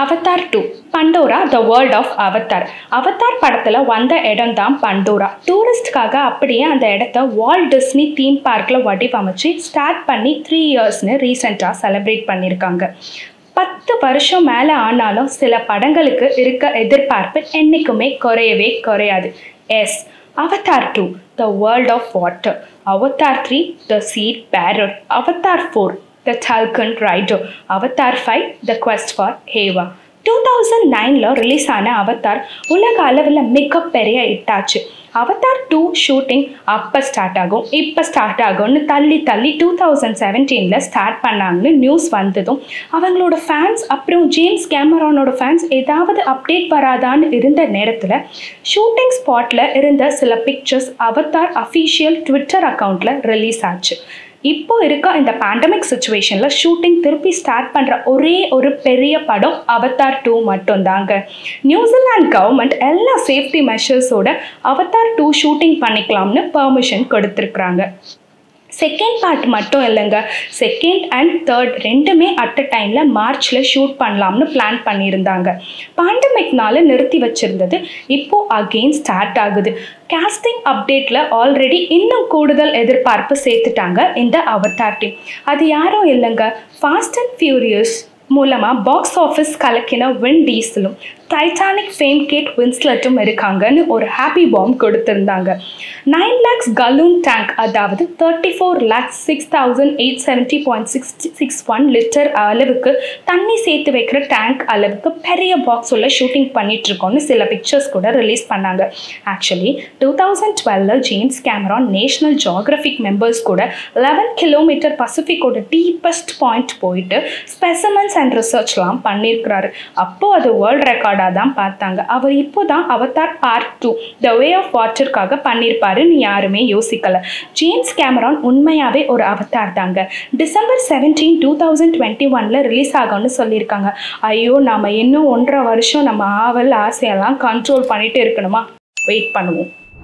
Avatar two Pandora the world of Avatar Avatar படத்தில் வந்த இடம் தான் பண்டோரா டூரிஸ்ட்காக அப்படியே அந்த இடத்த வால் டிஸ்னி தீம் பார்க்கில் வடிவமைச்சு ஸ்டார்ட் பண்ணி த்ரீ இயர்ஸ்னு ரீசெண்டாக செலிப்ரேட் பண்ணியிருக்காங்க பத்து வருஷம் மேலே ஆனாலும் சில படங்களுக்கு இருக்க எதிர்பார்ப்பு என்றைக்குமே குறையவே குறையாது yes Avatar two the world of water Avatar three the seed bearer Avatar four the tulkun rider Avatar five the quest for Eywa two thousand நைனில் ரிலீஸ் ஆன அவதார் உலக அளவில் மிகப்பெரிய ஹிட்டாச்சு அவதார் டூ ஷூட்டிங் அப்போ ஸ்டார்ட் ஆகும் இப்போ start ஆகும்னு தள்ளி தள்ளி டூ தௌசண்ட் செவன்டீனில் ஸ்டார்ட் பண்ணாங்கன்னு நியூஸ் வந்ததும் அவங்களோட ஃபேன்ஸ் அப்புறம் ஜேம்ஸ் கேமரானோட ஃபேன்ஸ் ஏதாவது அப்டேட் வராதான்னு இருந்த நேரத்தில் ஷூட்டிங் ஸ்பாட்டில் இருந்த சில பிக்சர்ஸ் அவதார் அஃபீஷியல் ட்விட்டர் அக்கௌண்ட்டில் ரிலீஸ் ஆச்சு இப்போ இருக்க இந்த பேண்டமிக் சுச்சுவேஷனில் ஷூட்டிங் திருப்பி ஸ்டார்ட் பண்ணுற ஒரே ஒரு பெரிய படம் அவதார் டூ மட்டும்தாங்க நியூசிலாந்து கவர்மெண்ட் எல்லா சேஃப்டி மெஷர்ஸோட அவதார் டூ ஷூட்டிங் பண்ணிக்கலாம்னு பெர்மிஷன் கொடுத்துருக்குறாங்க செகண்ட் பார்ட் மட்டும் இல்லைங்க செகண்ட் அண்ட் தேர்ட் ரெண்டுமே அட் அ டைமில் மார்ச்சில் ஷூட் பண்ணலாம்னு பிளான் பண்ணியிருந்தாங்க பாண்டமிக்னால நிறுத்தி வச்சிருந்தது இப்போ அகெயின் ஸ்டார்ட் ஆகுது காஸ்டிங் அப்டேட்டில் ஆல்ரெடி இன்னும் கூடுதல் எதிர்பார்ப்பு சேர்த்துட்டாங்க இந்த அவதார் டீம் அது யாரும் இல்லைங்க ஃபாஸ்ட் அண்ட் ஃபியூரியஸ் மூலமாக பாக்ஸ் ஆஃபீஸ் கலக்கின வின் டீசலும் டைட்டானிக் ஃபேம் கேட் வின்ஸ்லட்டும் இருக்காங்கன்னு ஒரு ஹாப்பி பாம் கொடுத்துருந்தாங்க நைன் லேக்ஸ் கலூன் டேங்க் அதாவது thirty four lakhs six thousand eight seventy point six six one litre அளவுக்கு தண்ணி சேர்த்து வைக்கிற டேங்க் அளவுக்கு பெரிய பாக்ஸ் உள்ள ஷூட்டிங் பண்ணிட்டு இருக்கோம்னு சில பிக்சர்ஸ் கூட ரிலீஸ் பண்ணாங்க ஆக்சுவலி டூ தௌசண்ட் டுவெல்ல James Cameron National Geographic members கூட லெவன் கிலோமீட்டர் பசிபிக்கோட டீப்பஸ்ட் பாயிண்ட் போயிட்டு ஸ்பெசமன்ஸ் அண்ட் ரிசர்ச்லாம் பண்ணியிருக்கிறாரு அப்போ அது வேர்ல்ட் ரெக்கார்டாக தான் பார்த்தாங்க அவர் இப்போ தான் Avatar part two the way of வாட்டருக்காக பண்ணியிருப்பாருன்னு யாருமே யோசிக்கல ஜேம்ஸ் கேமரான் உண்மையாகவே ஒரு அவதார் தாங்க December seventeen two thousand twenty ஒனில் ரிலீஸ் ஆகும்னு சொல்லியிருக்காங்க ஐயோ நம்ம இன்னும் ஒன்றரை வருஷம் நம்ம ஆவல் ஆசையெல்லாம் கண்ட்ரோல் பண்ணிட்டு இருக்கணுமா வெயிட் பண்ணுவோம்